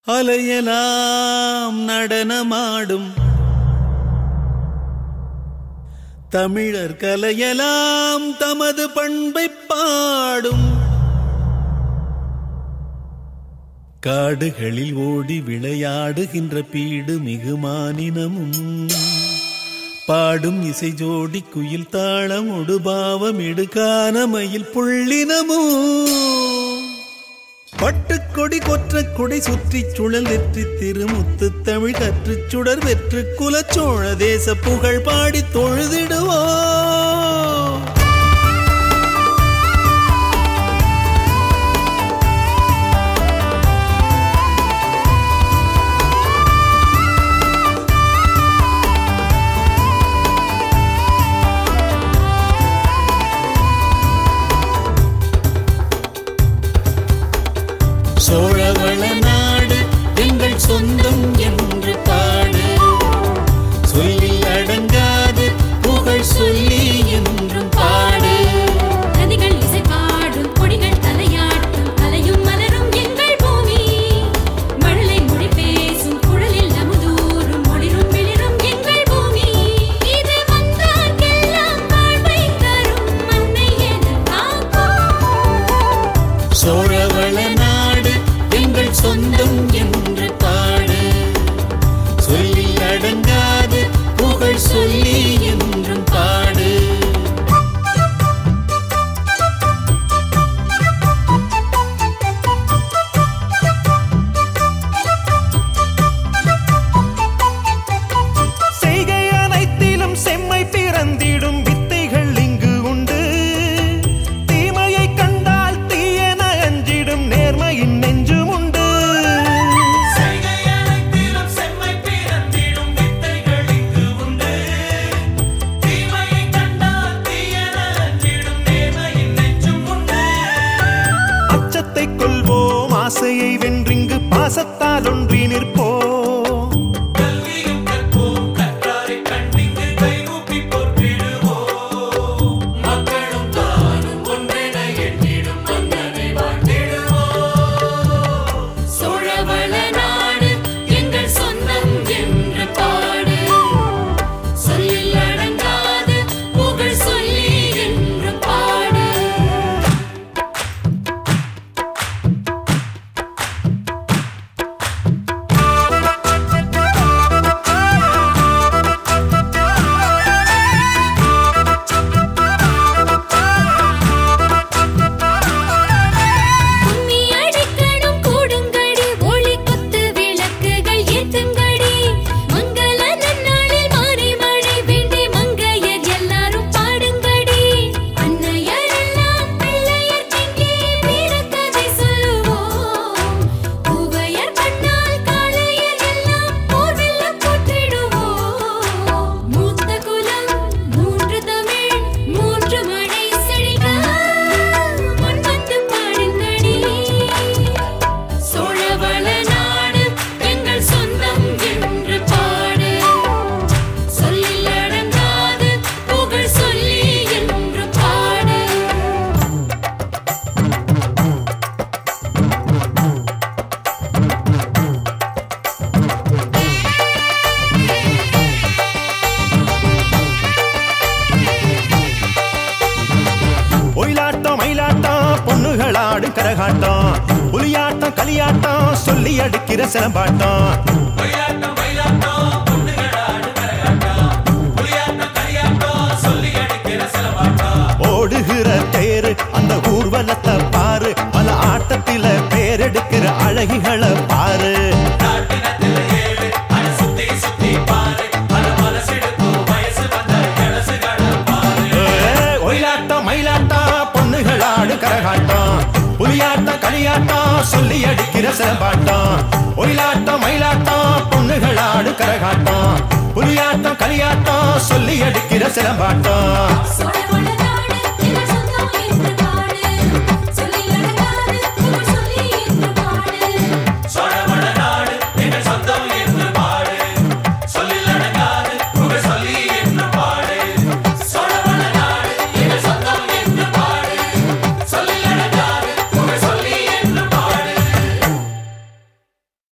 அலையலாம் நடனமாடும் தமிழர் கலையலாம் தமது பண்பை பாடும் காடுகளில் ஓடி விளையாடுகின்ற பீடு மிகுமானினமும் பாடும் இசை ஜோடி குயில் தாளம் ஒடுபாவம் எடுக்கானமையில் புள்ளினமும் பட்டுக்கொடி கொற்ற கொடை சுற்றி சுழல் வெற்றி திருமுத்து தமிழ் கற்றுச் சுடர் வெற்று குலச்சோழ தேச புகழ் பாடி தொழுதிடுவோம் சோழவள நாடு எங்கள் சொந்தம் என்று பாடு சொல்லில் அடங்காது புகழ் சொல்லி என்றும் பாடு நதிகள் இசை பாடும் கொடிகள் தலையாட்டும் அலையும் மலரும் எங்கள் பூமி மழலை மொழி பேசும் குழலில் அமுதூரும் ஒளிரும் மிளிரும் எங்கள் பூமி இது வந்தார்க்கெல்லாம் வாழ்வை தரும் மண்ணை என காக்கும் சோழவள நாடு எங்கள் சொந்தம் என்று பாடு சொல்லில் அடங்காது புகழ் சொல்லி என்றும் பாடு செய்கை அனைத்திலும் செம்மை பிறந்திடும் வித்தைகள் இங்கு உண்டு தீமையை கண்டால் தீயென அஞ்சிடும் நேர்மையின் நெஞ்சும் உண்டு செய்கையனைத்திலும் செம்மை பிறந்திடும் வித்தைகள் இங்கு உண்டு. தீமையை கண்டால் தீயென அஞ்சிடும் நேர்மையின் நெஞ்சும் உண்டு. அச்சத்தை கொள்வோம் ஆசையை வென்றிங்கு பாசத்தால் ஒன்றி நிற்போம் கல்வியும் கற்போம், கற்றாரைக் கண்டிங்கு கைகூப்பி போற்றிடுவோம். மக்களும் தானும் ஒன்றென எண்ணிடும் மன்னனை வாழ்த்திடுவோம். சோழவள நாடு எங்கள் சொந்தம் என்று பாடு சொல்லில் அடங்காது புகழ் சொல்லி என்று பாடு கும்மி அடிக்கணும் கூடுங்கடி ஒளி குத்து விளக்குகள் ஏத்துங்கடி மங்கள நன்னாளில் மாறி மழை வேண்டி மங்கையர் எல்லாரும் பாடுங்கடி அன்னையர் எல்லாம் பிள்ளையர் திங்கி வீரக்கதை சொல்லுவோம் பூவையர் பண்ணால் காளையர் எல்லாம் போர் வெல்ல போற்றிடுவோம் மூத்த குலம் மூன்று தமிழ் மூன்று மழை செழிக்க முன் வந்து பாடுங்கடி சோழவள நாடு எங்கள் சொந்தம் என்று பாடு சொல்லில் அடங்காது புகழ் சொல்லி என்று பாடு ஒயிலாட்டம் மயிலாட்டம் பொண்ணுகளாடு கரகாட்டம் புலியாட்டம் களியாட்டம் சொல்லி அடுக்கிற சிலம்பாட்டம் ஒளியாட்டம், மயிலாட்டம், பொண்ணுகளாடு கரகாட்டம். புலியாட்டம், களியாட்டம், சொல்லி அடிக்கிற சிலம்பாட்டம். ஓடுகிற தேரு அந்த ஊர்வலத்தை பாரு பல ஆட்டத்தில பேரெடுக்கிற அழகிகளை பாரு நாட்டினத்தில ஏழு, அட சுத்தி சுத்தி பாரு. அட மனசெடுக்கும் வயசு வந்த இளசுகளை பாரு. ஏ, ஒயிலாட்டம் மயிலாட்டம் பொண்ணுகளாடு கரகாட்டம் புலியாட்டம் களியாட்டம் சொல்லி அடிக்கிற சிலம்பாட்டம் ஒயிலாட்டம் மயிலாட்டம் பொண்ணுகளாடு கரகாட்டம் புலியாட்டம் களியாட்டம் சொல்லி அடிக்கிற சிலம்பாட்டம் சோழவள